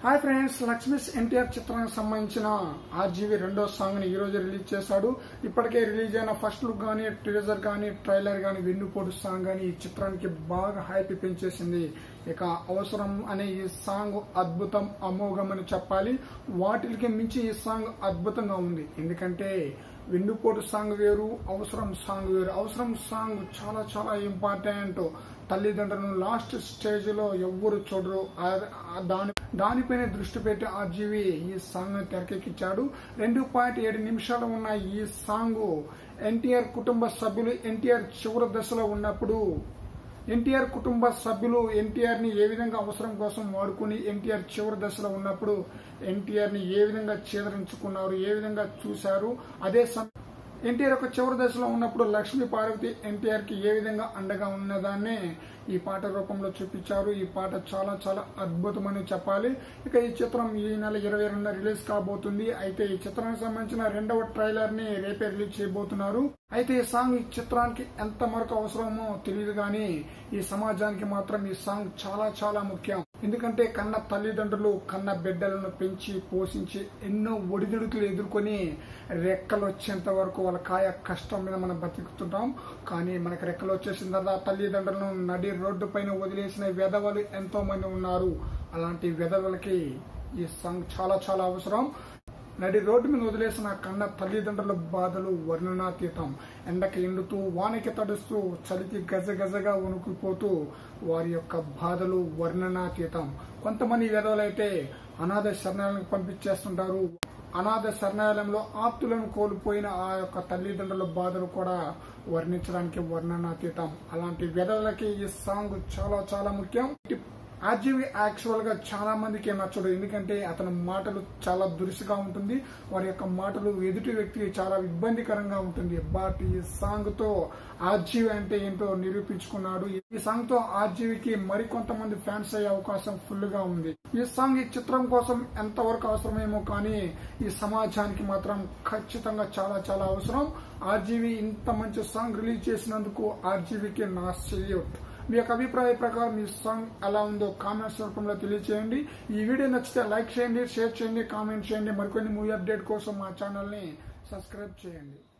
hi friends Lakshmi's NTR చిత్రానికి సంబంధించిన RGV రెండో సాంగ్ ని ఈ రోజు రిలీజ్ చేశాడు ఇప్పటికే రిలీజ్ అయిన ఫస్ట్ లుక్ గానీ ట్రేజర్ గానీ ట్రైలర్ గానీ వెన్నుపోటు సాంగ్ గానీ ఈ చిత్రానికి బాగా హైప్ పెంచేసింది ఇక అవసరం అనే ఈ సాంగ్ అద్భుతం అమోఘం అని చెప్పాలి వాటికి మించి ఈ సాంగ్ అద్భుతంగా ఉంది ఎందుకంటే వెన్నుపోటు సాంగ్ వేరు అవసరం సాంగ్ వేరు అవసరం సాంగ్ చాలా చాలా ఇంపార్టెంట్ తల్లిదండ్రులను లాస్ట్ స్టేజ్ లో ఎవ్వరు చూడరు ఆ- ఆ దాని దానిపైన దృష్టి పెట్టి ఆర్జీవి ఈ సాంగ్ ని తెరకెక్కించాడు రెండు పాయింట్ ఏడు నిమిషాలు ఉన్న ఈ సాంగ్ ఎన్టీఆర్ కుటుంబ సభ్యులు ఎన్టీఆర్ చివరి దశలో ఉన్నప్పుడు ఎన్టీఆర్ కుటుంబ సభ్యులు ఎన్టీఆర్ ని ఏ విధంగా అవసరం కోసం వాడుకుని ఎన్టీఆర్ చివరి దశలో ఉన్నప్పుడు ఎన్టీఆర్ ని ఏ విధంగా చేదరించుకున్నారు ఏ విధంగా చూశారు అదే సమ ఎన్టీఆర్ యొక్క చివరి దశలో ఉన్నప్పుడు లక్ష్మీ పార్వతి ఎన్టీఆర్ కి ఏ విధంగా అండగా ఉన్నదాన్ని ఈ పాట రూపంలో చూపించారు ఈ పాట చాలా చాలా అద్భుతమని చెప్పాలి ఇక ఈ చిత్రం ఈ నెల ఇరవై రెండున రిలీజ్ కాబోతుంది అయితే ఈ చిత్రానికి సంబంధించిన రెండవ ట్రైలర్ ని రేపే రిలీజ్ చేయబోతున్నారు అయితే ఈ సాంగ్ ఈ చిత్రానికి ఎంత మరకు అవసరమో తెలియదు కానీ ఈ సమాజానికి మాత్రం ఈ సాంగ్ చాలా చాలా ముఖ్యం ఎందుకంటే కన్న తల్లిదండ్రులు కన్న బిడ్డలను పెంచి పోషించి ఎన్నో ఒడిదుడుకులు ఎదుర్కొని రెక్కలు వచ్చేంత వరకు వాళ్ళ కాయ కష్టం మీద మనం బతుకుతుంటాం కానీ మనకి రెక్కలు వచ్చేసిన తర్వాత తల్లిదండ్రులను నడి రోడ్డు పైన వదిలేసిన వెధవలు ఎంతో మంది ఉన్నారు అలాంటి వెధవలకి ఈ సాంగ్ చాలా చాలా అవసరం నడి రోడ్డు మీద వదిలేసిన కన్న తల్లిదండ్రుల బాధలు వర్ణనాతీతం ఎండకి ఎండుతూ వానకి తడుస్తూ చలికి గజ గజగా వణుకుపోతూ వారి యొక్క బాధలు వర్ణనాతీతం కొంతమంది విధవలైతే అనాథ శరణాలకు పంపించేస్తుంటారు అనాథ శరణాలయంలో ఆప్తులను కోల్పోయిన ఆ యొక్క తల్లిదండ్రుల బాధలు కూడా వర్ణించడానికి వర్ణనాతీతం అలాంటి విధవలకి ఈ సాంగ్ చాలా చాలా ముఖ్యం ఆర్జీవి యాక్చువల్ గా చాలా మందికి నచ్చడు ఎందుకంటే అతని మాటలు చాలా దురుసుగా ఉంటుంది వారి యొక్క మాటలు ఎదుటి వ్యక్తికి చాలా ఇబ్బందికరంగా ఉంటుంది బట్ ఈ సాంగ్ తో ఆర్జీవి అంటే ఏంటో నిరూపించుకున్నాడు ఈ సాంగ్ తో ఆర్జీవికి మరికొంతమంది ఫ్యాన్స్ అయ్యే అవకాశం ఫుల్ గా ఉంది ఈ సాంగ్ ఈ చిత్రం కోసం ఎంతవరకు అవసరమేమో కానీ ఈ సమాజానికి మాత్రం ఖచ్చితంగా చాలా చాలా అవసరం ఆర్జీవి ఇంత మంచి సాంగ్ రిలీజ్ చేసినందుకు ఆర్జీవికి నా సెల్యూట్ మీ యొక్క అభిప్రాయ ప్రకారం ఈ సాంగ్ ఎలా ఉందో కామెంట్స్ రూపంలో తెలియజేయండి ఈ వీడియో నచ్చితే లైక్ చేయండి షేర్ చేయండి కామెంట్ చేయండి మరికొన్ని మూవీ అప్డేట్ కోసం మా ఛానల్ ని సబ్స్క్రైబ్ చేయండి